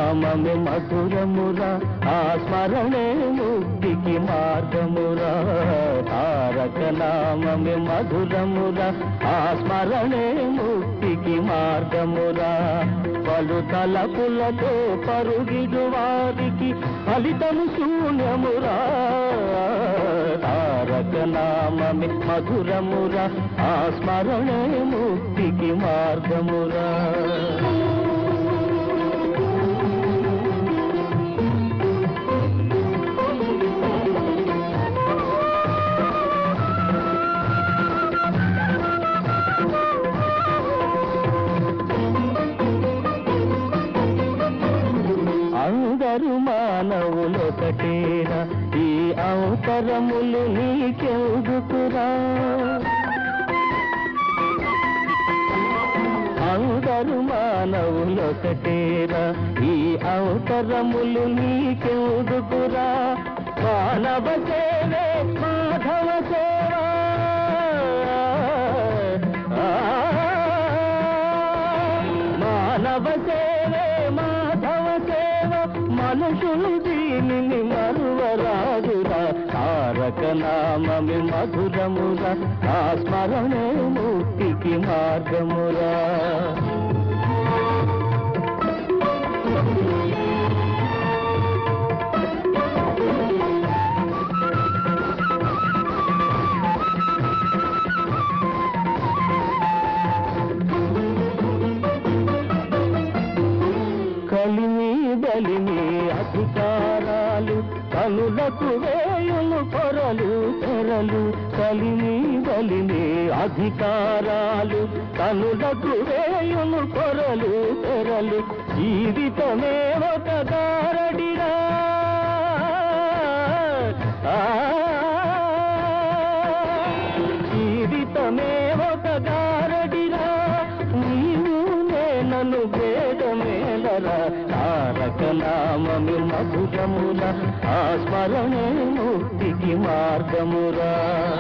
నామమే మధురమురా ఆ స్మరణే ముక్తికి మార్గమురా తారక నామమే మధురమురా ఆ స్మరణే ముక్తికి మార్గమురా పలు తలపులతో పరుగిడు వారికి ఫలితము శూన్యమురా తారక నామమే మధురమురా ఆ స్మరణే ముక్తికి మార్గమురా అందరు మానవులొకటేరా ఈ అవతరములు నీకెందుకురా అందరు మానవులొకటేరా ఈ అవతరములు నీకెందుకురా మానవ సేవే మాధవ సేవా ఆ, మానవ సేవే మాధవ సేవ మనుషులు దీనిని మరువరాదురా తారక నామమి మధురమురా ఆ స్మరణే ముక్తికి మార్గమురా కలిమి బలిమి అధికారాలు కనులకు వేయులు పొరలు తెరలు కలిమి బలిమి అధికారాలు కనులకు వేయులు పొరలు తెరలు జీవితమే ఒక గారడిరా ఆ, జీవితమే ఒక గారడిరా నీవు నేనను భేదమేలరా తారక నామమి మధురముల ఆ స్మరణే ముక్తికి మార్గమురా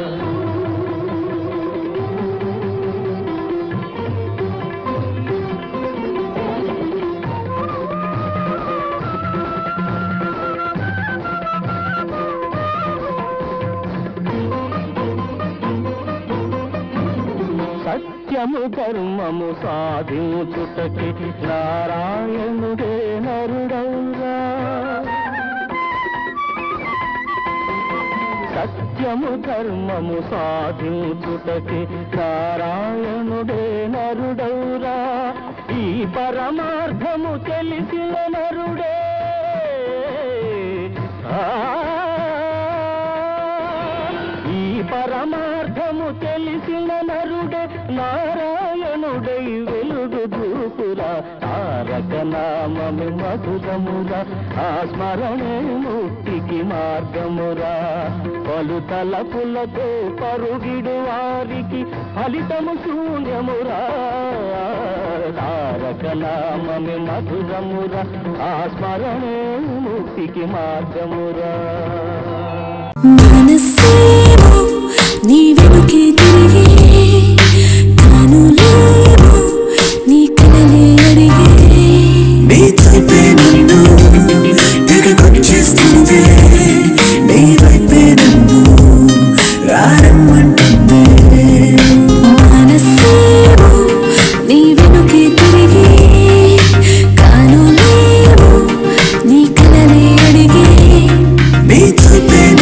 సత్యము ధర్మము సాధించుటకి నారాయణుడే నరుడౌరా సత్యము ధర్మము సాధించుటకి నారాయణుడే నరుడౌరా ఈ పరమార్థము తెలిసిన నరుడే ఆ ఈ పరమార్థము తెలిసిన నరుడే నారాయణుడై వెలుగు దూపురా తారక నామమి మధురమురా ఆ స్మరణే ముక్తికి మార్గమురా పలు తలపులతో పరుగిడు వారికి ఫలితము శూన్యమురా తారక నామమి మధురమురా ఆ స్మరణే ముక్తికి మార్గమురా మనసేమో నీ వెనుకే తిరిగే కనులు